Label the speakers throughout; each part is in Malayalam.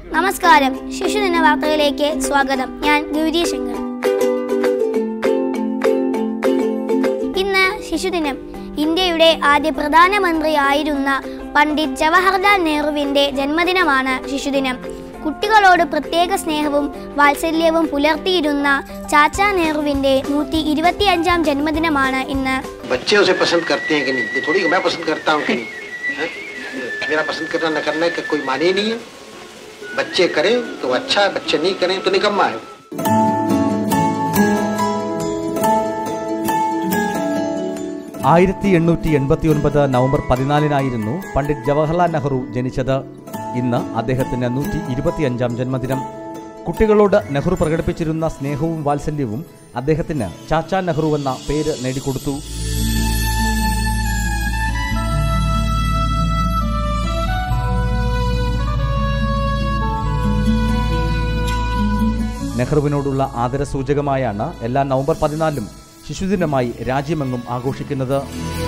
Speaker 1: നമസ്കാരം ശിശുദിന വാർത്തകളിലേക്ക് സ്വാഗതം ഞാൻ ഗൗരി ശങ്കർ ഇന്ന് ശിശുദിനം ഇന്ത്യയുടെ ആദ്യ പ്രധാനമന്ത്രി ആയിരുന്ന പണ്ഡിറ്റ് ജവഹർലാൽ നെഹ്റുവിന്റെ ജന്മദിനമാണ് ശിശുദിനം കുട്ടികളോട് പ്രത്യേക സ്നേഹവും വാത്സല്യവും പുലർത്തിയിരുന്ന ചാച്ച നെഹ്റുവിന്റെ നൂറ്റി ഇരുപത്തിയഞ്ചാം ജന്മദിനമാണ് ഇന്ന്
Speaker 2: बच्चे उसे पसंद करते हैं कि नहीं ये थोड़ी कि मैं पसंद करता हूँ कि नहीं हैं? मेरा पसंद करना न करना का कोई माने ही नहीं है बच्चे करें तो अच्छा है बच्चे नहीं करें तो निकम्मा है
Speaker 3: ആയിരത്തി എണ്ണൂറ്റി എൺപത്തി ഒൻപത് നവംബർ പതിനാലിനായിരുന്നു പണ്ഡിറ്റ് ജവഹർലാൽ നെഹ്റു ജനിച്ചത് ഇന്ന് അദ്ദേഹത്തിന് നൂറ്റി ഇരുപത്തിയഞ്ചാം ജന്മദിനം കുട്ടികളോട് നെഹ്റു പ്രകടിപ്പിച്ചിരുന്ന സ്നേഹവും വാത്സല്യവും അദ്ദേഹത്തിന് ചാച്ചാ നെഹ്റു എന്ന പേര് നേടിക്കൊടുത്തു നെഹ്റുവിനോടുള്ള ആദരസൂചകമായാണ് എല്ലാ നവംബർ പതിനാലും ശിശുദിനമായി രാജ്യമെങ്ങും ആഘോഷിക്കുന്നത്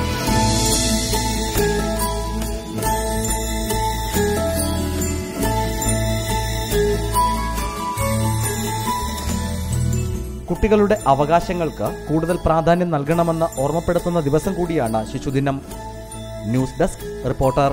Speaker 3: കുട്ടികളുടെ അവകാശങ്ങൾക്ക് കൂടുതൽ പ്രാധാന്യം നൽകണമെന്ന് ഓർമ്മപ്പെടുത്തുന്ന ദിവസം കൂടിയാണ് ശിശുദിനം ന്യൂസ് ഡെസ്ക് റിപ്പോർട്ടർ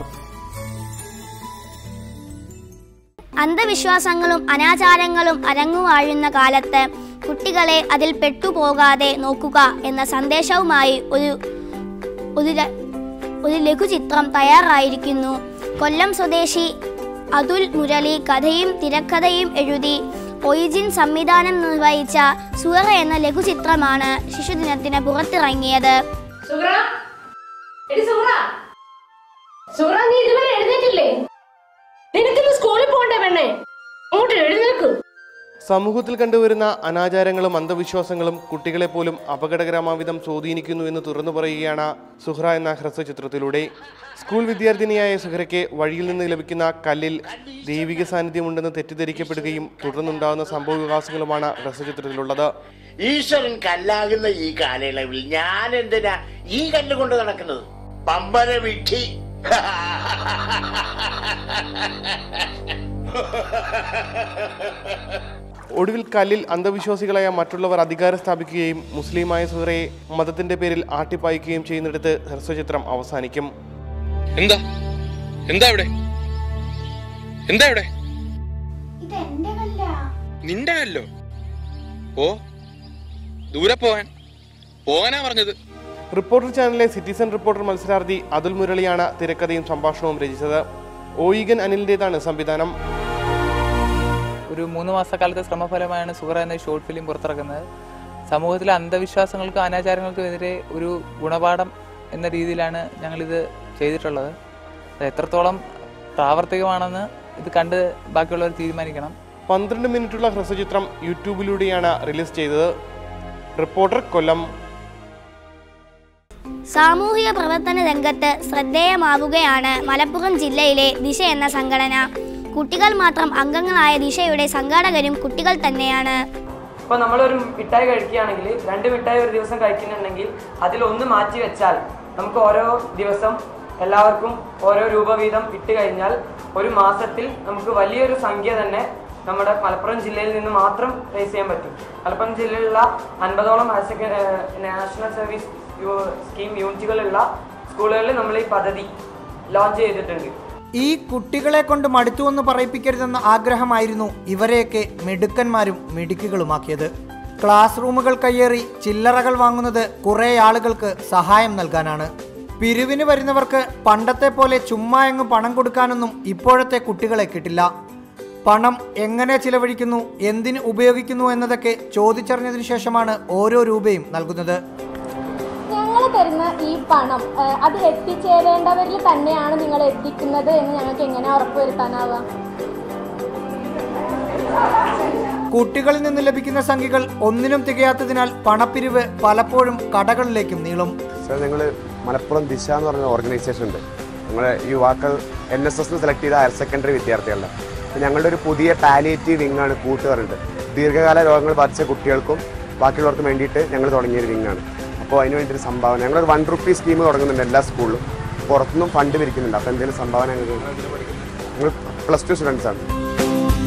Speaker 1: അന്ധവിശ്വാസങ്ങളും അനാചാരങ്ങളും അരങ്ങുവാഴുന്ന കാലത്ത് കുട്ടികളെ അതിൽ പെട്ടുപോകാതെ നോക്കുക എന്ന സന്ദേശവുമായി ഒരു ഒരു ല- ഒരു ലഘുചിത്രം തയ്യാറായിരിക്കുന്നു കൊല്ലം സ്വദേശി അതുൽ മുരളി കഥയും തിരക്കഥയും എഴുതി ഒയിജിൻ സംവിധാനം നിർവഹിച്ച സുഹറ എന്ന ലഘുചിത്രമാണ് ശിശുദിനത്തിന് പുറത്തിറങ്ങിയത്
Speaker 4: സുഹ്റ എടി സുഹ്റ സുഹ്റ നീ ഇതുവരെ എഴുന്നേറ്റില്ലേ നിനക്കിന്ന് സ്കൂളിൽ പോകണ്ടേ പെണ്ണേ അങ്ങോട്ട് എഴുന്നേക്ക്
Speaker 5: സമൂഹത്തിൽ കണ്ടുവരുന്ന അനാചാരങ്ങളും അന്ധവിശ്വാസങ്ങളും കുട്ടികളെ പോലും അപകടകരമാവിധം സ്വാധീനിക്കുന്നു എന്ന് തുറന്നു പറയുകയാണ് സുഹ്റ എന്ന ഹ്രസ്വചിത്രത്തിലൂടെ സ്കൂൾ വിദ്യാർത്ഥിനിയായ സുഹ്റയ്ക്ക് വഴിയിൽ നിന്ന് ലഭിക്കുന്ന കല്ലിൽ ദൈവിക സാന്നിധ്യമുണ്ടെന്ന് തെറ്റിദ്ധരിക്കപ്പെടുകയും തുടർന്നുണ്ടാകുന്ന സംഭവ വികാസങ്ങളുമാണ് ഹ്രസ്വചിത്രത്തിലുള്ളത്
Speaker 6: ഈശ്വരൻ കല്ലാകുന്ന ഈ കാലയളവിൽ ഞാൻ എന്തിനാ ഈ കല്ല് കൊണ്ട് നടക്കുന്നത് പമ്പര വിട്ടി
Speaker 5: ഒടുവിൽ കല്ലിൽ അന്ധവിശ്വാസികളായ മറ്റുള്ളവർ അധികാരം സ്ഥാപിക്കുകയും മുസ്ലിമായ സുഹറയെ മതത്തിന്റെ പേരിൽ ആട്ടിപ്പായിക്കുകയും ചെയ്യുന്നിടത്ത് ഹ്രസ്വചിത്രം അവസാനിക്കും
Speaker 7: എന്താ എന്താ ഇവിടെ എന്താ ഇവിടെ നിന്റെ കല്ലോ ഓ ദൂരെ പോവാൻ പോവാനാ പറഞ്ഞത്
Speaker 5: റിപ്പോർട്ടർ ചാനലിലെ സിറ്റിസൺ റിപ്പോർട്ടർ മത്സരാർത്ഥി അതുൽ മുരളിയാണ് തിരക്കഥയും സംഭാഷണവും രചിച്ചത് ഓയിഗൻ അനിലിൻ്റെതാണ് സംവിധാനം
Speaker 8: ഒരു മൂന്ന് മാസക്കാലത്തെ ശ്രമഫലമായാണ് സുഹറ എന്ന ഷോർട്ട് ഫിലിം പുറത്തിറക്കുന്നത് സമൂഹത്തിലെ അന്ധവിശ്വാസങ്ങൾക്കും അനാചാരങ്ങൾക്കും എതിരെ ഒരു ഗുണപാഠം എന്ന രീതിയിലാണ് ഞങ്ങളിത് ചെയ്തിട്ടുള്ളത് അത് എത്രത്തോളം പ്രാവർത്തികമാണെന്ന് ഇത് കണ്ട് ബാക്കിയുള്ളവർ തീരുമാനിക്കണം
Speaker 5: പന്ത്രണ്ട് മിനിറ്റുള്ള ഹ്രസ്വചിത്രം യൂട്യൂബിലൂടെയാണ് റിലീസ് ചെയ്തത് റിപ്പോർട്ടർ കൊല്ലം
Speaker 1: സാമൂഹിക പ്രവർത്തന രംഗത്ത് ശ്രദ്ധേയമാവുകയാണ് മലപ്പുറം ജില്ലയിലെ ദിശ എന്ന സംഘടന കുട്ടികൾ മാത്രം അംഗങ്ങളായ ദിശയുടെ സംഘാടകരും കുട്ടികൾ തന്നെയാണ്
Speaker 9: ഇപ്പോൾ നമ്മളൊരു മിഠായി കഴിക്കുകയാണെങ്കിൽ രണ്ട് മിഠായി ഒരു ദിവസം കഴിക്കുന്നുണ്ടെങ്കിൽ അതിൽ ഒന്ന് മാറ്റി വെച്ചാൽ നമുക്ക് ഓരോ ദിവസം എല്ലാവർക്കും ഓരോ രൂപ വീതം ഇട്ട് കഴിഞ്ഞാൽ ഒരു മാസത്തിൽ നമുക്ക് വലിയൊരു സംഖ്യ തന്നെ നമ്മുടെ മലപ്പുറം ജില്ലയിൽ നിന്ന് മാത്രം റേസ് ചെയ്യാൻ പറ്റും മലപ്പുറം ജില്ലയിലുള്ള അൻപതോളം ഹയർ സെക്കൻഡറി നാഷണൽ സർവീസ് യു- സ്കീം യൂണിറ്റുകളുള്ള സ്കൂളുകളിൽ നമ്മൾ ഈ പദ്ധതി ലോഞ്ച് ചെയ്തിട്ടുണ്ട്
Speaker 10: ഈ കുട്ടികളെ കൊണ്ട് മടുത്തുവെന്ന് പറയിപ്പിക്കരുതെന്ന ആഗ്രഹമായിരുന്നു ഇവരെയൊക്കെ മിടുക്കന്മാരും മിടുക്കികളുമാക്കിയത് ക്ലാസ് റൂമുകൾ കയ്യേറി ചില്ലറകൾ വാങ്ങുന്നത് കുറേ ആളുകൾക്ക് സഹായം നൽകാനാണ് പിരിവിന് വരുന്നവർക്ക് പണ്ടത്തെ പോലെ ചുമ്മാ എങ്ങ് പണം കൊടുക്കാനൊന്നും ഇപ്പോഴത്തെ കുട്ടികളെ കിട്ടില്ല പണം എങ്ങനെ ചിലവഴിക്കുന്നു എന്തിന് ഉപയോഗിക്കുന്നു എന്നതൊക്കെ ചോദിച്ചറിഞ്ഞതിനു ശേഷമാണ് ഓരോ രൂപയും നൽകുന്നത്
Speaker 11: ഞങ്ങൾ തരുന്ന ഈ പണം ആ, അത് എത്തിച്ചേരേണ്ടവരിൽ തന്നെയാണ് നിങ്ങൾ എത്തിക്കുന്നത് എന്ന് ഞങ്ങൾക്ക് എങ്ങനെ ഉറപ്പുവരുത്താനാവുക
Speaker 10: കുട്ടികളിൽ നിന്ന് ലഭിക്കുന്ന സംഖ്യകൾ ഒന്നിനും തികയാത്തതിനാൽ പണപ്പിരിവ് പലപ്പോഴും കടകളിലേക്കും നീളും
Speaker 12: സാർ ഞങ്ങൾ മലപ്പുറം ദിശ എന്ന് പറഞ്ഞ ഓർഗനൈസേഷൻ ഉണ്ട് ഞങ്ങളെ യുവാക്കൾ എൻ എസ് എസ് സെലക്ട് ചെയ്ത ഹയർ സെക്കൻഡറി വിദ്യാർത്ഥികളുടെ അപ്പോൾ ഞങ്ങളുടെ ഒരു പുതിയ പാലിയേറ്റീവ് വിങ് ആണ് കൂട്ടുകാരുണ്ട് ദീർഘകാല രോഗങ്ങൾ ബാധിച്ച കുട്ടികൾക്കും ബാക്കിയുള്ളവർക്കും വേണ്ടിയിട്ട് ഞങ്ങൾ തുടങ്ങിയൊരു വിങ് ആണ് അപ്പോൾ അതിന് വേണ്ടി ഒരു സംഭാവന ഞങ്ങളൊരു വൺ റുപ്പി സ്കീം തുടങ്ങുന്നുണ്ട് എല്ലാ സ്കൂളിലും പുറത്തുനിന്നും ഫണ്ട് പിരിക്കുന്നുണ്ട് അപ്പോൾ എന്തെങ്കിലും സംഭാവന ഞങ്ങൾക്ക് ഞങ്ങൾ പ്ലസ് ടു സ്റ്റുഡൻസ് ആണ്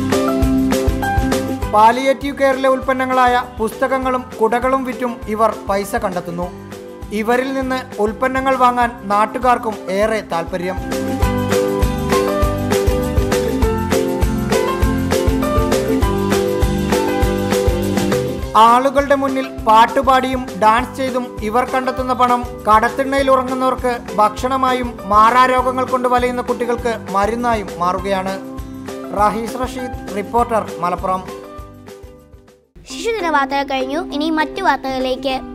Speaker 10: പാലിയേറ്റീവ് കെയറിലെ ഉൽപ്പന്നങ്ങളായ പുസ്തകങ്ങളും കുടകളും വിറ്റും ഇവർ പൈസ കണ്ടെത്തുന്നു ഇവരിൽ നിന്ന് ഉൽപ്പന്നങ്ങൾ വാങ്ങാൻ നാട്ടുകാർക്കും ഏറെ താല്പര്യം ആളുകളുടെ മുന്നിൽ പാട്ടുപാടിയും ഡാൻസ് ചെയ്തും ഇവർ കണ്ടെത്തുന്ന പണം കടത്തിണ്ണയിൽ ഉറങ്ങുന്നവർക്ക് ഭക്ഷണമായും മാറാരോഗങ്ങൾ കൊണ്ട് വലയുന്ന കുട്ടികൾക്ക് മരുന്നായും മാറുകയാണ് റഹീസ് റഷീദ് റിപ്പോർട്ടർ മലപ്പുറം
Speaker 1: ശിശുദിന വാർത്തകൾ കഴിഞ്ഞു ഇനി മറ്റു വാർത്തകളിലേക്ക്